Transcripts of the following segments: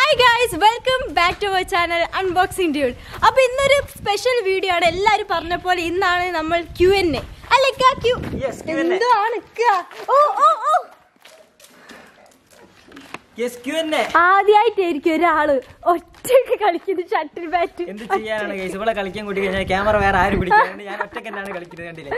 Hi guys welcome back to our channel unboxing dude അപ്പൊ ഇന്നൊരു special video ആണ് എല്ലാരും പറഞ്ഞ പോലെ ഇന്നാണ് നമ്മൾ ക്യു എൻ എ അല്ലെ ക്യു Yes, Q&A. എന്താണ് ക്കാ? ഓ ഓ ഓ യെസ് ക്യു എന്നെ ആദ്യമായിട്ടായിരിക്കും ഒരാള് ഒറ്റയ്ക്ക് കളിക്കുന്ന ഷട്ടിൽ ബാറ്റ് എന്ത് ചെയ്യാനാണ് ഗൈസ് ഇവിടെ കളിക്കാൻ കൂട്ടി കഴിഞ്ഞാൽ ക്യാമറ വേറെ ആരും പിടിക്കാറുണ്ട് ഞാൻ ഒറ്റയ്ക്ക് തന്നെയാണ് കളിക്കുന്നത് കണ്ടില്ലേ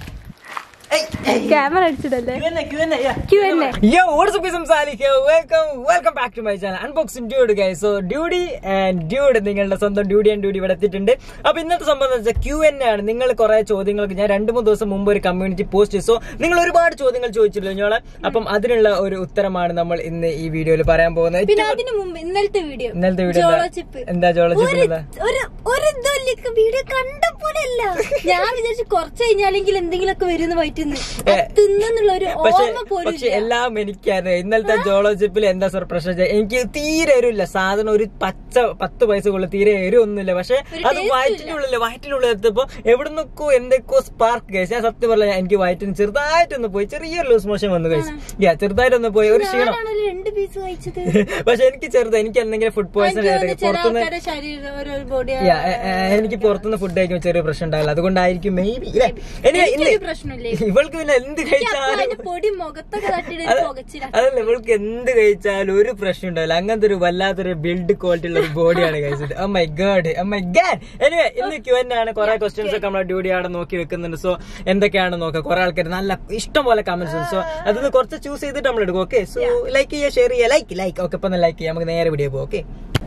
ക്യാമറ അടിച്ചിട്ടല്ലേ Q&A, Q&A, yeah. Q&A. Yo, what's up, guys? I'm Salih here. Welcome, welcome back to my channel. Unboxing Dude, guys. So, Duty and Dude നിങ്ങളുടെ സ്വന്തം ഡ്യൂഡി ആൻഡ് ഡ്യൂഡി ഇവിടെ എത്തിയിട്ടുണ്ട് അപ്പൊ ഇന്നത്തെ സംഭവം എന്ന് വെച്ചാൽ ക്യൂ എൻ ആണ് നിങ്ങൾ കുറെ ചോദ്യങ്ങൾക്ക് ഞാൻ രണ്ട് മൂന്ന് ദിവസം മുമ്പ് ഒരു കമ്മ്യൂണിറ്റി പോസ്റ്റ് ചെയ്തു സോ നിങ്ങൾ ഒരുപാട് ചോദ്യങ്ങൾ ചോദിച്ചില്ലോ ഞങ്ങളെ അപ്പം അതിനുള്ള ഒരു ഉത്തരമാണ് നമ്മൾ ഇന്ന് ഈ വീഡിയോയിൽ പറയാൻ പോകുന്നത് പിന്നെ അതിനു മുമ്പ് ഇന്നലത്തെ വീഡിയോ ഇന്നലത്തെ വീഡിയോ ജോളോ എന്താ? ചിപ്പ്. എന്താ ജോളോ ചിപ്പ് ഒരു എന്താ? ഒരു ഒരു ഇതുമില്ല വീഡിയോ കണ്ടപ്പോഴല്ല ഞാൻ വിചാരിച്ചു കുറച്ച് കഴിഞ്ഞാലെങ്കിൽ എന്തെങ്കിലുമൊക്കെ വരുന്ന വയറ്റുന്ന് തിന്നുള്ള ഒരു പക്ഷെ ഓർമ്മ പോലും പക്ഷെ ഇല്ല. എല്ലാം എനിക്കാണ് ഇന്നലത്തെ ജോളോ ചിപ്പിൽ എന്താ സർപ്രൈസ് എനിക്ക് തീരെ എരിവില്ല സാധനം ഒരു പച്ച പത്ത് പൈസ കൊള്ളു തീരെ എരിവൊന്നുമില്ല പക്ഷെ ഒരു അത് taste വയറ്റിനുള്ളിൽ വയറ്റിനുള്ളിൽ എത്തിയപ്പോ എവിടെ നിന്നൊക്കെ എന്തൊക്കെയോ സ്പാർക്ക് കഴിച്ചു ഞാൻ സത്യം പറഞ്ഞ എനിക്ക് വയറ്റിന് ചെറുതായിട്ടൊന്ന് പോയി ചെറിയൊരു ലൂസ് മോഷൻ വന്നു കഴിച്ചു യാ ചെറുതായിട്ടൊന്ന് പോയി ഒരു ക്ഷീണം ഞാനാണല്ലോ രണ്ട് പീസ് കഴിച്ചത് പക്ഷെ എനിക്ക് ചെറുത് എനിക്ക് എന്തെങ്കിലും ഫുഡ് പോയിസൺ എനിക്ക് ആയിട്ട് തോന്നുന്നു ചില പുറത്തുനിന്ന് ആൾക്കാരുടെ ശരീരം ഓരോ ബോഡി Yeah, എ- എ- എനിക്ക് പുറത്തുനിന്ന് ഫുഡ് കഴിക്കുമ്പോൾ ചെറിയ പ്രശ്നം ഉണ്ടാവില്ല അതുകൊണ്ടായിരിക്കും മേ ബി ഇന്ന് എനിക്കൊരു പ്രശ്നമില്ലേ ഇവൾക്ക് പിന്നെ എന്ത് കഴിച്ചാലും അതിന്റെ പൊടി മുഖത്തൊക്കെ തട്ടിയിട്ട് അത് പുകച്ചില്ല അതല്ല ഇവൾക്ക് എന്ത് കഴിച്ചാലും ഒരു പ്രശ്നം ഉണ്ടാവില്ല അങ്ങനത്തെ ഒരു വല്ലാത്തൊരു ബിൽഡ് ക്വാളിറ്റി ഉള്ള ഒരു ബോഡിയാണ് കഴിച്ചത് oh my god oh my god anyway ഇന്ന് ക്യൂ ആണ് കുറെ ക്വസ്റ്റ്യൻസ് ഒക്കെ നമ്മളെ ഡ്യൂട്ടി അവിടെ നോക്കി വെക്കുന്നുണ്ട് സോ എന്തൊക്കെയാണ് നോക്കുക കുറെ ആൾക്കാർ നല്ല ഇഷ്ടം പോലെ കമന്റ്സ് ഉണ്ട് സോ അതിന് കുറച്ച് ചൂസ് ചെയ്തിട്ട് നമ്മൾ എടുക്കും ഓക്കെ സോ ലൈക്ക് ചെയ്യുക ഷെയർ ചെയ്യുക ലൈക്ക് ലൈക്ക് ഓക്കെ ഇപ്പൊ ലൈക്ക് ചെയ്യാം നമുക്ക് നേരെ വീഡിയോ പോകും ഓക്കെ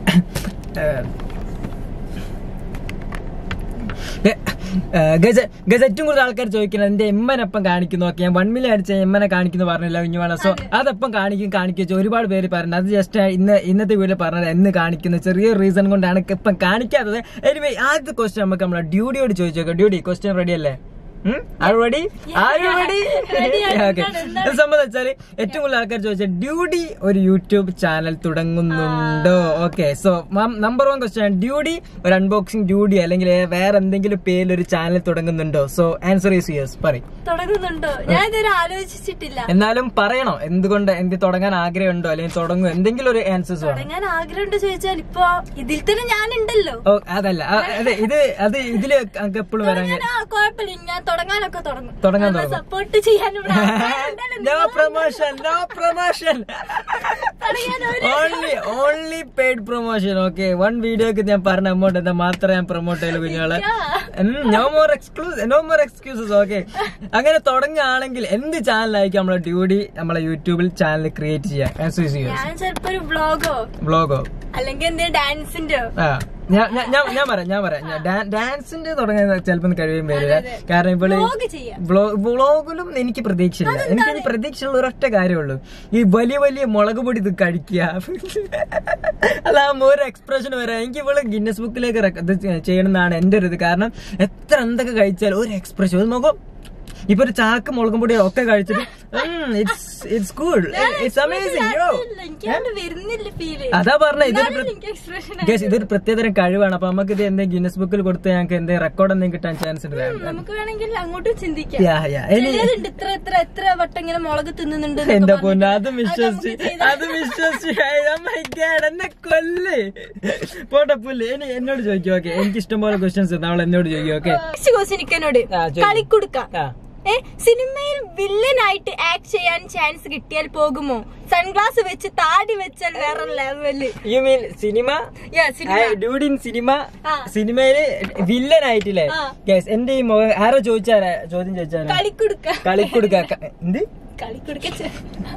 ഗജ ഗജ ഏറ്റവും കൂടുതൽ ആൾക്കാർ ചോദിക്കുന്നത് എന്റെ എമ്മനപ്പം കാണിക്കുന്നു ഓക്കെ ഞാൻ വൺ മില്യൺ അടിച്ച എമ്മനെ കാണിക്കുന്നു പറഞ്ഞില്ല ഇഞ്ഞുവേണം സോ അതപ്പം കാണിക്കും കാണിക്കും ഒരുപാട് പേര് പറഞ്ഞു അത് ജസ്റ്റ് ഇന്ന് ഇന്നത്തെ വീഡിയോ പറഞ്ഞത് എന്ന് കാണിക്കുന്ന ചെറിയ റീസൺ കൊണ്ടാണ് ഇപ്പം കാണിക്കാത്തത് എനിവേ ആദ്യത്തെ ക്വസ്റ്റ്യൻ നമുക്ക് നമ്മളെ ഡ്യൂഡിയോട് ചോദിച്ചേക്കാം ഡ്യൂഡി ക്വസ്റ്റ്യൻ റെഡി അല്ലേ റെഡി റെഡി ഓക്കെ സംഭവം വെച്ചാല് ഏറ്റവും കൂടുതൽ ആൾക്കാർ ചോദിച്ച ഡ്യൂഡി ഒരു യൂട്യൂബ് ചാനൽ തുടങ്ങുന്നുണ്ടോ okay so number one question dudie ഒരു അൺബോക്സിംഗ് ഡ്യൂഡി അല്ലെങ്കിൽ വേറെ എന്തെങ്കിലും പേരിൽ ഒരു ചാനൽ തുടങ്ങുന്നുണ്ടോ സോ ആൻസർ ഈസ് യെസ് പറയും തുടങ്ങുന്നുണ്ടോ ഞാൻ ഇതുവരെ ആലോചിച്ചിട്ടില്ല എന്നാലും പറയണോ എന്തുകൊണ്ട് എന്ത് തുടങ്ങാൻ ആഗ്രഹമുണ്ടോ അല്ലെങ്കിൽ തുടങ്ങും എന്തെങ്കിലും ഒരു ആൻസേഴ്സ് വേണം തുടങ്ങാൻ ആഗ്രഹമുണ്ട് ചോദിച്ചാൽ ഇപ്പൊ ഇതിൽ തന്നെ ഞാനുണ്ടല്ലോ ഓ അതല്ല ആ, അതെ ഇത് അത് ഇതില് എപ്പോഴും വരാൻ ഞാൻ ആ കുഴപ്പമില്ല ഞാൻ തുടങ്ങാനൊക്കെ തുടങ്ങും തുടങ്ങാൻ തുടങ്ങും. സപ്പോർട്ട് ചെയ്യാൻ ഇവിടെ ആൾക്കാരുണ്ടല്ലോ. നോ പ്രൊമോഷൻ നോ പ്രൊമോഷൻ തുടങ്ങാൻ ഒരു- only only paid promotion okay one വീഡിയോക്ക് ഞാൻ പറഞ്ഞ അമൗണ്ട് എന്താ മാത്രമേ ഞാൻ പ്രൊമോട്ട് ചെയ്യൂ കുഞ്ഞുങ്ങളെ no more excuse no more excuses okay അങ്ങനെ തുടങ്ങുകയാണെങ്കിൽ എന്ത് ചാനലായിരിക്കും നമ്മളെ ഡ്യൂട്ടി നമ്മളെ യൂട്യൂബിൽ ചാനൽ ക്രിയേറ്റ് ചെയ്യാം ഞാൻ ചിലപ്പോ ഒരു വ്ളോഗോ ബ്ലോഗോ അല്ലെങ്കിൽ എന്തെങ്കിലും ഡാൻസിന്റെ ആ ഞാൻ ഞാൻ- ഞാൻ ഞാൻ പറയാം ഞാൻ പറയാം ഞാൻ ഡാ- ഡാൻസിന്റെ തുടങ്ങാൻ ചിലപ്പോൾ കഴിയും വരില്ല കാരണം ഇവള് വ്ളോഗ് ചെയ്യാം വ്ളോ- വ്ളോഗിലും എനിക്ക് പ്രതീക്ഷയില്ല എനിക്ക് ഇനി പ്രതീക്ഷയുള്ള ഒരൊറ്റ കാര്യമുള്ളൂ ഈ വലിയ വലിയ മുളക് പൊടി ഇത് കഴിക്കുക അതാകുമ്പോ ഒരു എക്സ്പ്രഷൻ വരാം എനിക്ക് ഇവള് ഗിന്നസ് ബുക്കിലേക്ക് റെക്ക- ഇത് ചെയ്യണമെന്നാണ് എന്റെ ഒരു ഇത് കാരണം എത്ര എന്തൊക്കെ കഴിച്ചാലും ഒരു എക്സ്പ്രഷൻ അത് നോക്കും ഇപ്പൊ ഒരു ചാക്ക് മുളകും പൊടി ഒക്കെ കഴിച്ചിട്ട് it's it's cool it's amazing yo എനിക്ക് അങ്ങോട്ട് വരുന്നില്ല ഫീല് അതാ പറഞ്ഞ ഇതൊരു പ്ര- എനിക്ക് എക്സ്പ്രഷൻ Guys, ഇതൊരു പ്രത്യേകതരം കഴിവാണ് അപ്പൊ നമുക്ക് ഇത് എന്തെങ്കിലും ഗിന്നസ് ബുക്കിൽ കൊടുത്ത് ഞങ്ങൾക്ക് എന്തെങ്കിലും റെക്കോർഡ് എന്തെങ്കിലും കിട്ടാൻ ചാൻസ് ഉണ്ട് നമുക്ക് വേണമെങ്കിൽ അങ്ങോട്ടും ചിന്തിക്കാം Yeah, yeah. ഇനി ചിലരുണ്ട് ഇത്ര എത്ര എത്ര വട്ടം ഇങ്ങനെ മുളക് തിന്നുന്നുണ്ട് എന്നൊക്കെ എന്റെ പറഞ്ഞിട്ട്. പൊന്ന് അത് അത് വിശ്വസിച്ച് നമുക്ക് ചെയ്താ- അത് വിശ്വസിച്ച് Oh my God, എന്നെ കൊല്ല് പോട്ടെ പുല്ല് ഇനി എന്നോട് ചോദിക്കും ഓക്കെ എനിക്ക് ഇഷ്ടംപോലെ ക്വസ്റ്റ്യൻസ് ഉണ്ട് അവൾ എന്നോട് ചോദിക്കും ഓക്കെ Next question എനിക്കെന്നോട് ആ, ചോദിക്ക്. കളിക്കുടുക്ക ആ ഏ സിനിമയിൽ വില്ലനായിട്ട് ആക്ട് ചെയ്യാൻ ചാൻസ് കിട്ടിയാൽ പോകുമോ സൺഗ്ലാസ് വെച്ച് താടി വെച്ചാൽ വേറെ level you mean cinema cinema dude in cinema ആ. സിനിമയില് വില്ലൻ ആയിട്ടില്ലേ ആ. ഗൈസ് എന്റെ ഈ മുഖം ആരോ ചോദിച്ചാരാ ചോദ്യം ചോദിച്ചാരാ കളിക്കുടുക്ക കളിക്കൊടുക്ക എന്ത് കളിക്കുടുക്ക ചെ-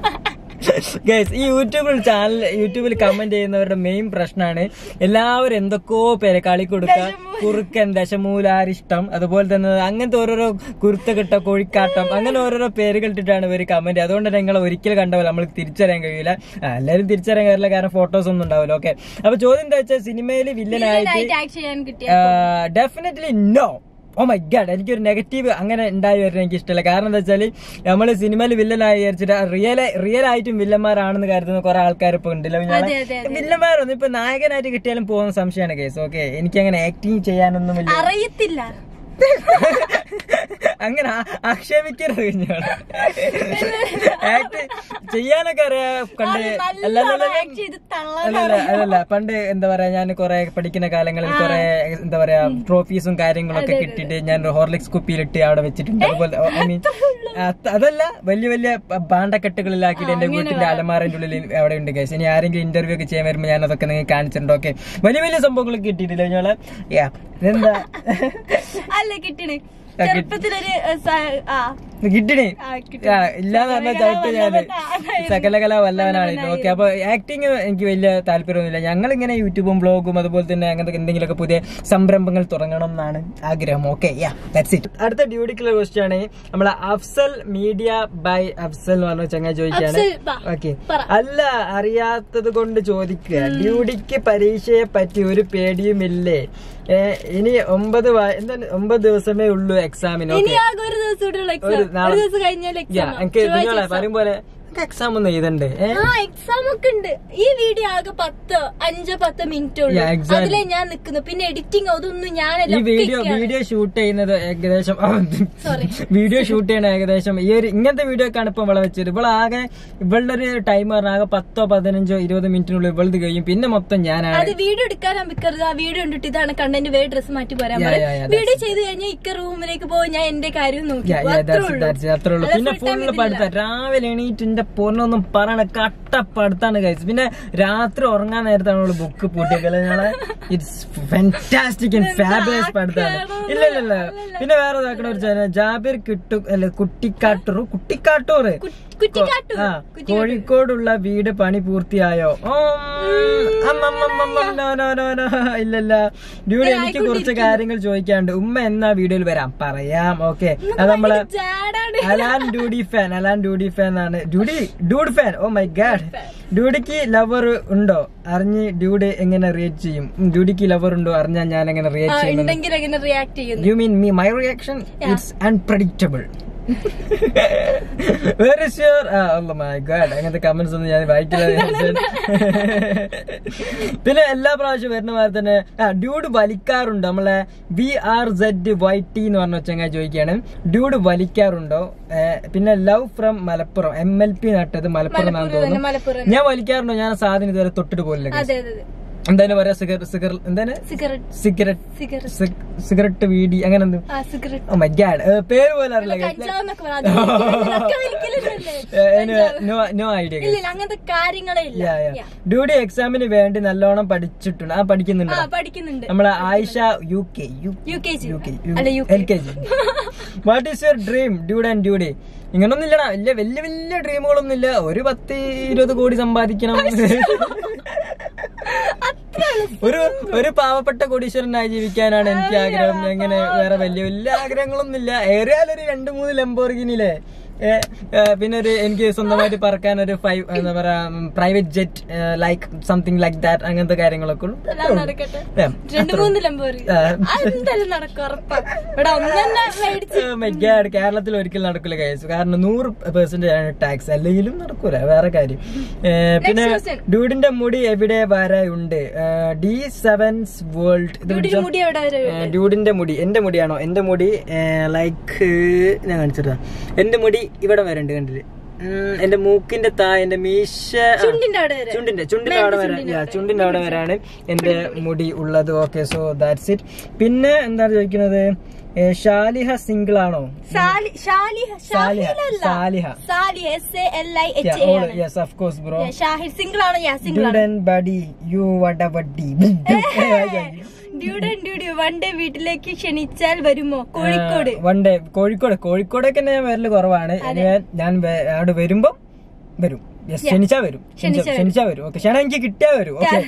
ഗൈസ് ഈ യൂട്യൂബിൽ ചാനൽ യൂട്യൂബിൽ കമന്റ് ചെയ്യുന്നവരുടെ മെയിൻ പ്രശ്നമാണ് എല്ലാവരും എന്തൊക്കെയോ പേര് കളി കൊടുക്ക കുറുക്കൻ ദശമൂലാരിഷ്ടം അതുപോലെ തന്നെ അങ്ങനത്തെ ഓരോരോ കുരുത്തക്കെട്ട കോഴിക്കാട്ടം അങ്ങനെ ഓരോരോ പേരുകൾ ഇട്ടിട്ടാണ് ഇവർ കമന്റ് അതുകൊണ്ട് തന്നെ നിങ്ങൾ ഒരിക്കലും കണ്ട പോലെ നമ്മൾ തിരിച്ചറിയാൻ കഴിയില്ല ആ, എല്ലാവരും തിരിച്ചറിയാൻ കഴിയില്ല കാരണം ഫോട്ടോസ് ഒന്നും ഉണ്ടാവില്ല ഓക്കെ അപ്പൊ ചോദ്യം എന്താ വെച്ചാൽ സിനിമയിൽ വില്ലനായിട്ട് വില്ലനായിട്ട് ആക്ട് ചെയ്യാൻ കിട്ടിയ definitely no oh my god എനിക്കൊരു നെഗറ്റീവ് അങ്ങനെ ഉണ്ടായി വരുന്നത് എനിക്ക് ഇഷ്ടമല്ല കാരണം എന്താ വെച്ചാൽ നമ്മൾ സിനിമയിൽ വില്ലനായി വിചാരിച്ചിട്ട് റിയൽ റിയൽ ആയിട്ടും വില്ലന്മാരാണെന്ന് കരുതുന്ന കുറെ ആൾക്കാർ ഇപ്പൊ ഉണ്ടല്ലോ അതെ, അതെ, അതെ. വില്ലന്മാരൊന്നും ഇപ്പൊ നായകനായിട്ട് കിട്ടിയാലും പോകുന്ന സംശയമാണ് കേസ് ഓക്കെ എനിക്ക് അങ്ങനെ ആക്ടിങ് ചെയ്യാനൊന്നുമില്ല അറിയത്തില്ല അങ്ങനെ ആ- ആക്ഷേപിക്കരുത് കുഞ്ഞോളെ ആക്ട് ചെയ്യാനൊക്കെ അറിയാ കണ്ട് നല്ല അല്ല അല്ല, അല്ല, act ചെയ്ത് തള്ളാൻ അല്ലല്ല അതല്ല പണ്ട് എന്താ പറയാ ഞാൻ കുറെ പഠിക്കുന്ന കാലങ്ങളിൽ കുറെ എന്താ പറയാ ട്രോഫീസും കാര്യങ്ങളൊക്കെ കിട്ടിയിട്ട് ഞാൻ ഹോർലിക്സ് കുപ്പിയിലിട്ട് അവിടെ വെച്ചിട്ടുണ്ട് അതുപോലെ ഐ മീൻ അതല്ല വലിയ വലിയ പാണ്ടക്കെട്ടുകളിലാക്കിയിട്ട് എന്റെ വീട്ടിന്റെ അലമാറിന്റെ ഉള്ളിൽ അവിടെ ഉണ്ട് കേസ് ഇനി ആരെങ്കിലും ഇന്റർവ്യൂ ഒക്കെ ചെയ്യാൻ വരുമ്പോൾ ഞാൻ അതൊക്കെ നിങ്ങൾക്ക് കാണിച്ചിട്ടുണ്ട് ഓക്കെ വലിയ വലിയ സംഭവങ്ങളൊക്കെ കിട്ടിയിട്ടില്ല ഞങ്ങള് യാ ഇതെന്താ അല്ല കിട്ടണേ ചെറുപ്പത്തിലൊരു ഏ, സ- ആ കിട്ടണേ ആ, കിട്ടി. ആ, ഇല്ലാന്ന് പറഞ്ഞാൽ ചവിട്ട് ഞാന് സകലകല വല്ലവനാണ് ഓക്കെ അപ്പൊ ആക്ടിങ് എനിക്ക് വലിയ താല്പര്യമൊന്നുമില്ല ഞങ്ങൾ ഇങ്ങനെ യൂട്യൂബും ബ്ലോഗും അതുപോലെ തന്നെ അങ്ങനത്തെ എന്തെങ്കിലുമൊക്കെ പുതിയ സംരംഭങ്ങൾ തുടങ്ങണം എന്നാണ് ആഗ്രഹം ഓക്കെ യാ ദാറ്റ്സ് ഇറ്റ് അടുത്ത ഡ്യൂട്ടിക്കുള്ള ക്വസ്റ്റ്യൻ ആണ് നമ്മളെ അഫ്സൽ മീഡിയ ബൈ അഫ്സൽ എന്ന് പറഞ്ഞ ചങ്ങായി ചോദിക്കുകയാണ് അഫ്സൽ, വാ, ഓക്കെ പറ. അല്ല അറിയാത്തത് കൊണ്ട് ചോദിക്കുക ഡ്യൂട്ടിക്ക് പരീക്ഷയെ പറ്റി ഒരു പേടിയുമില്ലേ ഏ, ഇനി ഒമ്പത് വ- എന്താണ് ഒമ്പത് ദിവസമേ ഉള്ളൂ എക്സാമിന് ഇനി ഓക്കെ ആകെ ഒരു ദിവസം കൂടെ എക്സാം ഒരു നാളെ- ഒരു ദിവസം കഴിഞ്ഞാൽ യാ എക്സാം എനിക്ക് നിങ്ങളെ പറയും പോലെ എക്സാം ഒന്നും എഴുതണ്ടേ ഏ? ആ എക്സാം ഒക്കെ ഉണ്ട് ഈ വീഡിയോ ആകെ പത്ത് അഞ്ചോ പത്തോ മിനിറ്റ് ഉള്ളൂ Yeah, exactly. അതിലേ ഞാൻ നിക്കുന്നു പിന്നെ എഡിറ്റിംഗ് അതൊന്നും ഈ ഞാനല്ല വീഡിയോ വീഡിയോ ഷൂട്ട് ചെയ്യുന്നത് ഏകദേശം Sorry. വീഡിയോ ഷൂട്ട് ചെയ്യണ ഏകദേശം ഈ ഒരു ഇങ്ങനത്തെ വീഡിയോ ഒക്കെ ആണ് ഇപ്പൊ ഇവളെ വെച്ചത് ഇവളാകെ ഇവളുടെ ഒരു ടൈം പറഞ്ഞാൽ ആകെ പത്തോ പതിനഞ്ചോ ഇരുപത് മിനിറ്റിനുള്ളിൽ ഇവളത് കഴിയും പിന്നെ മൊത്തം ഞാനാണ് അത് വീഡിയോ എടുക്കാൻ അമ്പിക്കരുത് ആ വീഡിയോ കണ്ടിട്ട് ഇതാണ് കണ്ടന്റ് വേറെ ഡ്രസ് മാറ്റി പോരാൻ Yeah, yeah, yeah, വീഡിയോ ചെയ്ത് കഴിഞ്ഞാൽ ഇക്ക റൂമിലേക്ക് പോകും ഞാൻ എന്റെ കാര്യം നോക്കി Yeah, പോകും. yeah, അത്രേ that's it, ഉള്ളൂ. that's it, അത്രേ ഉള്ളൂ അല്ല, പിന്നെ full time ഫുള്ള് ഇതില്ല. പഠിത്ത രാവിലെ എണീറ്റ് എന്റെ പൊന്നൊന്നും പറയണ കട്ട പഠിത്താണ് കഴിച്ചു പിന്നെ രാത്രി ഉറങ്ങാൻ നേരത്താണ് അവള് ബുക്ക് പൂട്ടിയേക്കല് ഞങ്ങളെ ഇറ്റ്സ് ഫാന്റാസ്റ്റിക് ആൻഡ് ഫാബുലസ് പഠിത്താണ് ഇല്ല ഇല്ല ഇല്ല പിന്നെ വേറെ ഇതാക്കണ ഒരു ചാനൽ ജാബിർ കിട്ടു അല്ല കുട്ടിക്കാട്ടൂർ കുട്ടിക്കാട്ടൂർ കു- കുറ്റിക്കാട്ടൂർ. ആ കോഴിക്കോടുള്ള വീട് പണി പൂർത്തിയായോ ഇല്ലല്ല ഡ്യൂഡി എനിക്ക് കുറച്ച് കാര്യങ്ങൾ ചോദിക്കാണ്ട് ഉമ്മ എന്നാ വീഡിയോയിൽ വരാം പറയാം ഓക്കെ അത് നമ്മളെ ജാടാണ് അലാൻ ഡ്യൂഡി ഫാൻ അലാൻ ഡ്യൂഡി ഫാൻ ആണ് dudie dude fan oh my god ഡ്യൂഡിക്ക് ലവർ ഉണ്ടോ അറിഞ്ഞ് ഡ്യൂഡ് എങ്ങനെ റിയേറ്റ് ചെയ്യും ഉം, ഡ്യൂഡിക്ക് ലവർ ഉണ്ടോ അറിഞ്ഞാൽ ഞാൻ എങ്ങനെ ആ, റിയേറ്റ് ചെയ്യും ഉണ്ടെങ്കിൽ എങ്ങനെ റിയാക്ട് ചെയ്യുന്നു you mean me my reaction it's unpredictable very sure my god അങ്ങനത്തെ കമന്റ്സ് ഒന്നും ഞാൻ വായിക്കില്ല എന്ന് വിചാരിച്ചു. പിന്നെ എല്ലാ പ്രാവശ്യം വരുന്ന പോലെ തന്നെ ആ ഡ്യൂഡ് വലിക്കാറുണ്ടോ നമ്മളെ V R Z Y T എന്ന് പറഞ്ഞ ചങ്ങായി ചോദിക്കുകയാണ് ഡ്യൂഡ് വലിക്കാറുണ്ടോ ഏ, പിന്നെ love from Malappuram M L P നട്ടത് മലപ്പുറം എന്നാണ് മലപ്പുറം തന്നെ, തോന്നുന്നു മലപ്പുറം ഞാൻ വലിക്കാറുണ്ടോ ഞാൻ ആ സാധനം ഇതുവരെ തൊട്ടിട്ട് പോലില്ല അതെ അതെ അതെ എന്താണ് പറയാ സിഗർ സിഗർ എന്താണ് സിഗരറ്റ് സിഗരറ്റ് സിഗരറ്റ് സിഗരറ്റ് വീടി അങ്ങനെ എന്ത് ആ സിഗരറ്റ് ഓ മൈ ഗാഡ് പേര് പോലെ അറിയില്ല guys. കഞ്ചാവെന്നൊക്കെ പറയാം അതൊക്കെ വലിക്കലല്ലേ? നോ ഐഡിയ ഇല്ല ഇല്ല അങ്ങനത്തെ കാര്യങ്ങളേ ഇല്ല Yeah. ഡ്യൂഡി എക്സാമിന് വേണ്ടി നല്ലോണം പഠിച്ചിട്ടുണ്ട് ആ പഠിക്കുന്നുണ്ട് ആ പഠിക്കുന്നുണ്ട് നമ്മളെ Ayisha U K U U K G U K അല്ല U L K G what is your dream dude and ഡ്യൂഡി ഇങ്ങനൊന്നും ഇല്ലടാ വലിയ വലിയ വലിയ ഡ്രീമുകളൊന്നും ഇല്ല ഒരു പത്ത് ഇരുപത് കോടി സമ്പാദിക്കണം ഒരു ഒരു പാവപ്പെട്ട കോടീശ്വരനായി ജീവിക്കാനാണ് എനിക്ക് ആഗ്രഹം എങ്ങനെ വേറെ വലിയ വലിയ ആഗ്രഹങ്ങളൊന്നും ഇല്ല ഏറിയാലൊരു രണ്ട് മൂന്ന് ലംബോർഗിനിലെ ഏ, ഏ, പിന്നെ ഒരു എനിക്ക് സ്വന്തമായിട്ട് പറക്കാൻ ഒരു ഫൈവ് എന്താ പറയാ private jet like something like that അങ്ങനത്തെ കാര്യങ്ങളൊക്കെ ഉള്ളൂ എല്ലാം നടക്കട്ടെ Yeah, രണ്ടു അത്രേ മൂന്ന് ലംബോറി ആ. അതെന്തായാലും നടക്കും ഉറപ്പാ ഇവിടെ ഒന്നെന്നെ മേടിച്ച് Oh my God, കേരളത്തിൽ ഒരിക്കലും നടക്കില്ല കേസ് കാരണം നൂറ് പെർസെന്റ് ആണ് ടാക്സ് അല്ലെങ്കിലും നടക്കൂല വേറെ കാര്യം ഏ, പിന്നെ question. ഡൂഡിന്റെ മുടി എവിടെ വരെ ഉണ്ട് ഡി സെവൻസ് വേൾഡ് ഡ്യൂഡിന്റെ മുടി എവിടെ വരെ ഡ്യൂഡിന്റെ മുടി എന്റെ മുടിയാണോ എന്റെ മുടി ലൈക്ക് ഞാൻ കാണിച്ചിട്ടാ എന്റെ മുടി ഇവിടെ വരെ ഉണ്ട് കണ്ടില് ഉം, എന്റെ മൂക്കിന്റെ താ എന്റെ മീശ ആ, ചുണ്ടിന്റെ അവിടെ വരെ ചുണ്ടിന്റെ ചുണ്ടിന്റെ അവിടെ വരെ yeah, ചുണ്ടിന്റെ അവിടെ വരെയാണ് എന്റെ മുടി ഉള്ളത് ഓക്കെ സോ ദാറ്റ്സ് ഇറ്റ് പിന്നെ എന്താ ചോദിക്കുന്നത് ഏ, ഷാലിഹ സിംഗിൾ ആണോ സാലി ഷാലിഹ സാലിഹ ഷാഹിലല്ല Saliha Sali S A L I H A ആണ് yes of course bro Shahil single ആണോ ഞാൻ സിംഗിൾ ആണ് ഡ്യൂഡ് ബഡി യു വട വഡി ഡ്യൂഡൻ ഡ്യൂഡി വൺ ഡേ വീട്ടിലേക്ക് ക്ഷണിച്ചാൽ വരുമോ കോഴിക്കോട് വൺ ഡേ കോഴിക്കോട് കോഴിക്കോടൊക്കെ ഞാൻ വരല് കുറവാണ് ഞാൻ- ഞാൻ വേ- അവിടെ വരുമ്പോ വരും Yes, ക്ഷണിച്ചാ വരും ക്ഷണിച്ചാ ക്ഷണിച്ചാ വരും ഓക്കെ ക്ഷണം എനിക്ക് കിട്ടിയാ വരും ഓക്കെ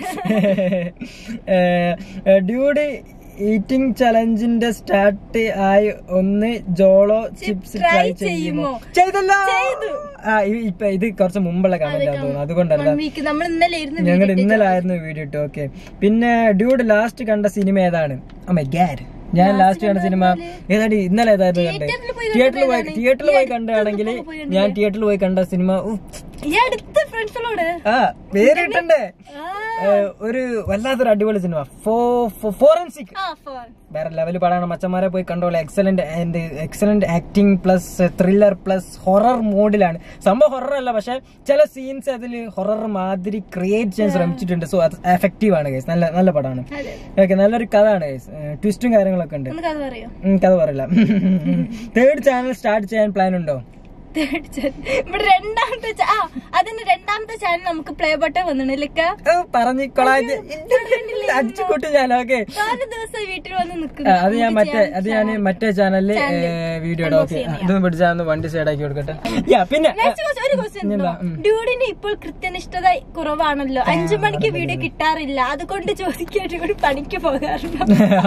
ഡ്യൂഡ് ഈറ്റിംഗ് ചലഞ്ചിന്റെ സ്റ്റാർട്ട് ആയി ഒന്ന് ജോളോ ചിപ്സ് try ട്രൈ ചെയ്യുമോ ചെയ്യുമോ? ചെയ്തല്ലോ ചെയ്തു. ആ ഇ- ഇപ്പൊ ഇത് കുറച്ച് മുമ്പുള്ള കമന്റ് തോന്നുന്നു അതുകൊണ്ടല്ല വൺ വീക്ക് നമ്മൾ ഇന്നലെ ഇരുന്ന് ഞങ്ങൾ വീട്ടിൽ ഇന്നലെ ആയിരുന്നു വീഡിയോ ഇട്ട് ഓക്കെ പിന്നെ ഡ്യൂഡ് ലാസ്റ്റ് കണ്ട സിനിമ ഏതാണ് അമ്മ ഗാഡ് ഞാൻ ലാസ്റ്റ് കണ്ട സിനിമ ഏതാടി ഇന്നലെ ഏതായിരുന്നു കണ്ടത് തിയേറ്ററിൽ പോയി തിയേറ്ററിൽ പോയി കണ്ടതാണ്. തിയേറ്ററിൽ പോയി ഈ കണ്ടാണെങ്കിൽ അടുത്തൊക്കെ പോയി ഞാൻ തിയേറ്ററിൽ പോയി കണ്ട സിനിമ ഈ അടുത്ത ഫ്രണ്ട്സിനോട് ആ പേര് കിട്ടണ്ടേ ഏ, ഒരു വല്ലാത്തൊരു അടിപൊളി സിനിമ ഫോറൻസിക് ആ ഫോൺ വേറെ ലെവൽ പടാണ് മച്ചന്മാരെ പോയി കണ്ടോളെ excellent and excellent acting plus thriller plus horror മോഡിലാണ് സംഭവം ഹൊറർ അല്ല പക്ഷെ ചില സീൻസ് അതിൽ ഹൊറർ മാതിരി ക്രിയേറ്റ് ചെയ്യാൻ ശ്രമിച്ചിട്ടുണ്ട് സോ അത് എഫക്റ്റീവ് ആണ് ഗൈസ് നല്ല നല്ല പടമാണ് അതെ ഓക്കെ നല്ലൊരു കഥയാണ് ഗൈസ് ട്വിസ്റ്റും കാര്യങ്ങളൊക്കെ ഉണ്ട് ഒന്ന് കഥ പറയോ ഉം, കഥ പറയില്ല തേർഡ് ചാനൽ സ്റ്റാർട്ട് ചെയ്യാൻ പ്ലാൻ ഉണ്ടോ Third channel. ഇവിടെ രണ്ടാമത്തെ ചാ- ആ അതിന് രണ്ടാമത്തെ ചാനൽ നമുക്ക് പ്ലേ ബട്ടൺ വന്നിട്ടില്ല ഏ, പറഞ്ഞ് കൊളാജ് അടിച്ചു കൂട്ടും ഞാൻ ഓക്കെ നാല് ദിവസം വീട്ടിൽ വന്ന് നിൽക്കുന്നു അത് ഞാൻ മറ്റേ അത് ഞാൻ മറ്റേ ചാനലില് വീഡിയോ ഇടാം ഓക്കെ ഇതൊന്നും പിടിച്ചാൽ ഒന്ന് വണ്ടി സൈഡാക്കി കൊടുക്കട്ടെ യാ പിന്നെ Next question, ഒരു ക്വസ്റ്റ്യൻ ഡ്യൂഡിന് ഇപ്പോൾ കൃത്യനിഷ്ഠത കുറവാണല്ലോ അഞ്ചു മണിക്ക് വീഡിയോ കിട്ടാറില്ല അതുകൊണ്ട് ചോദിക്കാൻ ഡ്യൂഡ് പണിക്ക് പോകാറുണ്ടോ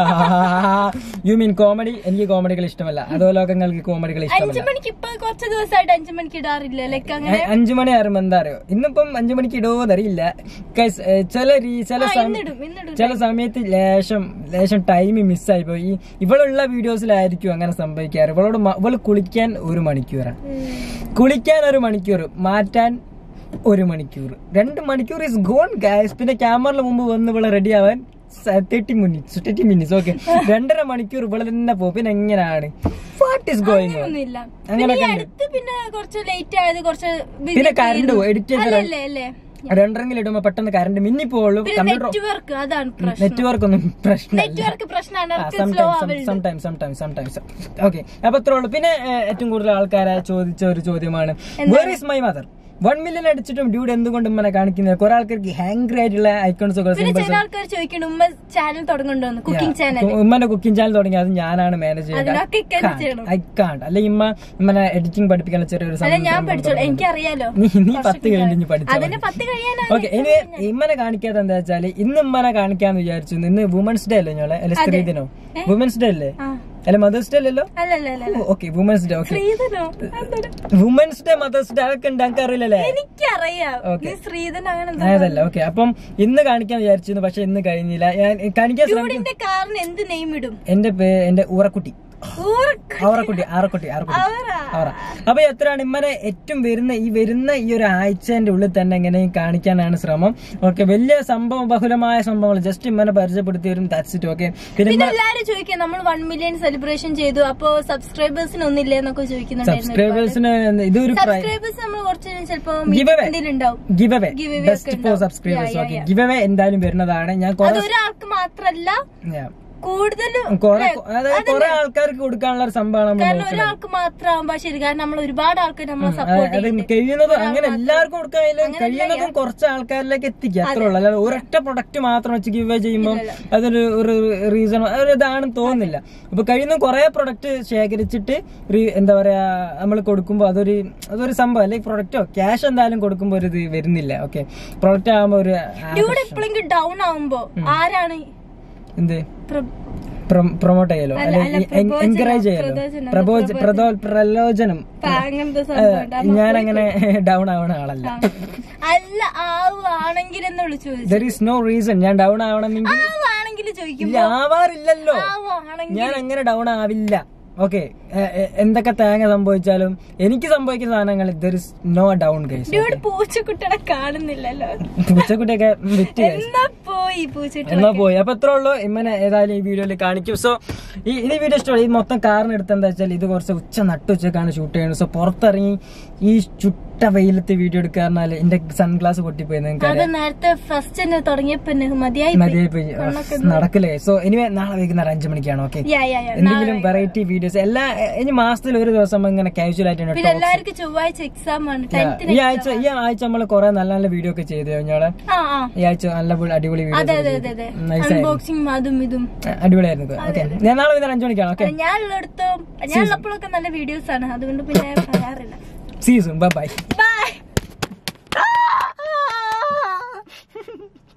യു മീൻ കോമഡി എനിക്ക് കോമഡികൾ ഇഷ്ടമല്ല അതുപോലെ നിങ്ങൾക്ക് കോമഡികൾ അഞ്ചു ഇഷ്ടമല്ല മണിക്ക് ഇപ്പൊ കുറച്ച് ദിവസമായിട്ട് അഞ്ചു മണിക്ക് ഇടാറില്ല ലൈക്ക് അങ്ങനെ അ- അഞ്ചു മണി ആറുമ്പോ എന്താ അറിയോ ഇന്നിപ്പം അഞ്ചു മണിക്ക് ഇടുമോന്ന് അറിയില്ല Guys, ഏ, ചില രീ- ചില ആ, സം- ഇന്നിടും ഇന്നിടും ചില സമയത്ത് ലേശം ലേശം ടൈം മിസ്സായി പോയി ഈ ഇവളുള്ള വീഡിയോസിലായിരിക്കും അങ്ങനെ സംഭവിക്കാറ് ഇവളോട് മ- ഇവള് കുളിക്കാൻ ഒരു മണിക്കൂറാണ് കുളിക്കാൻ ഒരു മണിക്കൂർ മാറ്റാൻ ഒരു മണിക്കൂർ രണ്ട് മണിക്കൂർ ഇസ് ഗോൺ ഗായസ് പിന്നെ ക്യാമറയിൽ മുമ്പ് വന്ന് ഇവളെ റെഡി ആവാൻ thirty minutes thirty minutes okay രണ്ടര മണിക്കൂർ ഇവളെ തന്നെ പോകും പിന്നെ എങ്ങനെയാണ് വാട്ട് ഇസ് ഗോയിങ് ഓൺ ഒന്നുമില്ല അങ്ങനെ പിന്നെ ഈ അടുത്ത് പിന്നെ കുറച്ച് ലേറ്റ് ആയത് കുറച്ച് busy പിന്നെ ഒക്കെ കറണ്ട് ആയിരുന്നു. എഡിറ്റ് ചെയ്ത് അല്ലല്ലേ അല്ലേ രണ്ടെങ്കിലും ഇടുമ്പോ പെട്ടെന്ന് കറണ്ട് മിന്നി പോവുള്ളൂ പിന്നെ കമ്പ്യൂട്ടർ നെറ്റ്വർക്ക് അതാണ് പ്രശ്നം നെറ്റ്വർക്ക് ഒന്നും പ്രശ്നമില്ല നെറ്റ്വർക്ക് പ്രശ്നമാണ് സ്ലോ ആവരുത് സംടൈംസ് സംടൈംസ് സംടൈംസ് ഓക്കെ അപ്പൊ അത്രേ ഉള്ളൂ പിന്നെ ഏഹ്, ഏറ്റവും കൂടുതൽ ആൾക്കാരെ ചോദിച്ച ഒരു ചോദ്യമാണ് where is my mother one million അടിച്ചിട്ടും ഡ്യൂഡ് എന്തുകൊണ്ട് ഉമ്മനെ കാണിക്കുന്നത് കുറെ ആൾക്കാർക്ക് ഹാങ്ക്രി ആയിട്ടുള്ള ഐക്കോൺസ് ഒക്കെ പിന്നെ സിമ്പിൾസ് ചില ആൾക്കാർ ചോദിക്കണം ഉമ്മ ചാനൽ തുടങ്ങുന്നുണ്ടോ കുക്കിംഗ് ചാനൽ ഉമ്മന്റെ കുക്കിംഗ് ചാനൽ തുടങ്ങി അത് ഞാനാണ് മാനേജ് അതിനൊക്കെ ഇക്കന്നെ ചെയ്യണം ഐ കാണ്ട് അല്ലെ ഇമ്മ ഉമ്മനെ എഡിറ്റിംഗ് പഠിപ്പിക്കാൻ ചെറിയൊരു അല്ല ഞാൻ സംഭവം പഠിച്ചോളൂ എനിക്കറിയാലോ നീ നീ പത്ത് കഴിഞ്ഞ് പഠിച്ചു അതിന് പത്ത് കഴിയാനാണ് ഓക്കെ ഇനി ഇമ്മനെ കാണിക്കാത്ത എന്താ വെച്ചാല് ഇന്ന് ഇമ്മനെ കാണിക്കാന്ന് വിചാരിച്ചു ഇന്ന് വുമൻസ് ഡേ അല്ലേ ഞങ്ങളെ അല്ലെ സ്ത്രീ ദിനോ വുമൻസ് ഡേ അല്ലേ ആ. അല്ലെ മദേഴ്സ് ഡേ അല്ലല്ലോ അല്ലല്ല അല്ല ഓക്കെ വുമൻസ് ഡേ ഓക്കെ ശ്രീധനോ എന്താണ്? വുമൻസ് ഡേ മദേഴ്സ് ഡേ അതൊക്കെ ഉണ്ട് ഞങ്ങൾക്ക് അറിയില്ലല്ലേ എനിക്കറിയാം Okay. നീ ശ്രീധൻ അങ്ങനെ എന്താ അതല്ല ഓക്കെ അപ്പം ഇന്ന് കാണിക്കാൻ വിചാരിച്ചിരുന്നു പക്ഷെ ഇന്ന് കഴിഞ്ഞില്ല ഞാൻ കാണിക്കാൻ ശ്രമിക്കും ഡ്യൂഡിന്റെ കാറിന് എന്ത് നെയിം ഇടും എന്റെ പേ എന്റെ ഊറക്കുട്ടി ഊർക്ക് ആറക്കുട്ടി ആറക്കുട്ടി ആറക്കുട്ടി അവരാ. അവറ അപ്പൊ എത്രയാണ് ഇമ്മനെ ഏറ്റവും വരുന്ന ഈ വരുന്ന ഈ ഒരു ആഴ്ചന്റെ ഉള്ളിൽ തന്നെ എങ്ങനെ കാണിക്കാനാണ് ശ്രമം ഓക്കെ വലിയ സംഭവം ബഹുലമായ സംഭവങ്ങൾ ജസ്റ്റ് ഇമ്മനെ പരിചയപ്പെടുത്തി വരും ദാറ്റ്സ് ഇറ്റ് ഓക്കെ പിന്നെ പിന്നെ എല്ലാരും ചോദിക്കാം നമ്മൾ വൺ മില്യൺ സെലിബ്രേഷൻ ചെയ്തു അപ്പൊ സബ്സ്ക്രൈബേഴ്സിന് ഒന്നില്ലേ എന്നൊക്കെ ചോദിക്കുന്നുണ്ടായിരുന്നു സബ്സ്ക്രൈബേഴ്സിന് ഇതൊരു സബ്സ്ക്രൈബേഴ്സ് നമ്മൾ കുറച്ച് ചിലപ്പോ Give away. എന്തെങ്കിലും ഉണ്ടാവും ഗിവ് അവേ Giveaway ബെസ്റ്റ് ഒക്കെ ഫോർ ഉണ്ടാവും. Subscribers Yeah, okay yeah, give away എന്തായാലും വരുന്നതാണ് ഞാൻ അത് കുറെ ഒരാൾക്ക് മാത്രല്ല Yeah. കൂടുതലും കുറെ അതായത് കുറെ ആൾക്കാർക്ക് കൊടുക്കാനുള്ള ഒരു സംഭവമാണ് നമ്മൾ കാരണം നോക്കുന്നത് ഒരാൾക്ക് മാത്രമാകുമ്പോ ശരി കാരണം നമ്മൾ ഒരുപാട് ആൾക്കാർ നമ്മളെ സപ്പോർട്ട് അത് കഴിയുന്നതും അങ്ങനെ എല്ലാവർക്കും കൊടുക്കാനും കഴിയുന്നതും കുറച്ച് ആൾക്കാരിലേക്ക് എത്തിക്കുക അത്രേ ഉള്ളൂ അല്ലാതെ ഒരൊറ്റ പ്രൊഡക്റ്റ് മാത്രം വെച്ച് ഗിവ് ചെയ്യുമ്പോൾ അതൊരു ഒരു റീസൺ ഒരു ഇതാണെന്ന് തോന്നുന്നില്ല അപ്പൊ കഴിയുന്ന കുറെ പ്രൊഡക്റ്റ് ശേഖരിച്ചിട്ട് re- എന്താ പറയാ നമ്മൾ കൊടുക്കുമ്പോൾ അതൊരു അതൊരു സംഭവം അല്ലെങ്കിൽ പ്രൊഡക്റ്റോ ക്യാഷ് എന്തായാലും കൊടുക്കുമ്പോൾ ഒരു ഇത് വരുന്നില്ല ഓക്കെ പ്രൊഡക്റ്റ് ആകുമ്പോൾ ഒരു ആ- ഡ്യൂഡ് എപ്പോഴെങ്കിലും ഡൗൺ ആവുമ്പോ ആരാണ് എന്ത് പ്ര- പ്രൊമോട്ട് ചെയ്യലോ അല്ല, അല്ല, അല്ലെങ്കിൽ പ്രബോധനം, എൻകറേജ് ചെയ്യലോ പ്രബോധനം, പ്രബോധ പ്രതോ പ്രലോചനം അങ്ങനത്തെ സംഭവം ഞാൻ അങ്ങനെ ഡൗൺ ആവണ ആളല്ല അല്ല ആവുകയാണെങ്കിൽ എന്ന് വിളിച്ചു ചോദിച്ചു ദർ ഈസ് നോ റീസൺ ഞാൻ ഡൗൺ ആവണമെങ്കിൽ ആവുകയാണെങ്കിൽ ചോദിക്കും ഇല്ല ആവാറില്ലല്ലോ ആവുകയാണെങ്കിൽ ഞാൻ അങ്ങനെ ഡൗൺ ആവില്ല ഓക്കെ എന്തൊക്കെ തേങ്ങ സംഭവിച്ചാലും എനിക്ക് സംഭവിക്കുന്ന സാധനങ്ങൾ there is no down guys dude പൂച്ചക്കുട്ടനെ കാണുന്നില്ലല്ലോ പൂച്ചക്കുട്ടിയൊക്കെ വിറ്റ് guys. എന്നാ പോയി പൂച്ചക്കുട്ടൻ എന്നാ പോയി അപ്പൊ എത്ര ഉള്ളൂ ഇമ്മനെ ഏതായാലും ഈ വീഡിയോയിൽ കാണിക്കും സോ ഈ ഈ വീഡിയോ ഇഷ്ടമായി ഈ മൊത്തം കാറിന് എടുത്ത് എന്താ വെച്ചാൽ ഇത് കുറച്ച് ഉച്ച നട്ടുച്ചക്കാണ് ഷൂട്ട് ചെയ്യുന്നത് സോ പുറത്തിറങ്ങി ഈ ചുട്ട വെയിലത്ത് വീഡിയോ എടുക്കാറിനാൽ എന്റെ സൺഗ്ലാസ് പൊട്ടിപ്പോയി നിങ്ങൾക്ക് അത് നേരത്തെ ഫസ്റ്റ് തന്നെ തുടങ്ങിയപ്പോ മതിയായി പോയി. മതിയായി പോയി നടക്കില്ലേ സോ ഇനി നാളെ വൈകുന്നേരം അഞ്ചു മണിക്കാണ് ഓക്കെ യാ, യാ, യാ. എന്തെങ്കിലും വെറൈറ്റി വീഡിയോസ് എല്ലാ ഇനി മാസത്തിൽ ഒരു ദിവസം ഇങ്ങനെ കാഷ്വൽ ആയിട്ടാണ് പിന്നെ എല്ലാവർക്കും ചൊവ്വാഴ്ച എക്സാം ആണ് ടെൻത്തിന് ഈ ആഴ്ച ഈ ആഴ്ച നമ്മൾ കുറെ നല്ല നല്ല വീഡിയോ ഒക്കെ ചെയ്തു കഴിഞ്ഞോളെ ആ ആ ഈ ആഴ്ച നല്ല അടിപൊളി അതെ അതെ വീഡിയോ അതെ അതെ നൈസ് അൺബോക്സിംഗ് അതും ഇതും അടിപൊളിയായിരുന്നു ഓക്കെ ഞാൻ നാളെ വൈകുന്നേരം അഞ്ചു മണിക്കാണ് ഓക്കെ ഞാൻ ഉള്ളിടത്തും ഞാൻ ഉള്ളപ്പോഴൊക്കെ നല്ല വീഡിയോസ് ആണ് അതുകൊണ്ട് പിന്നെ പറയാറില്ല സീസൺ ബൈ ബൈ ബൈ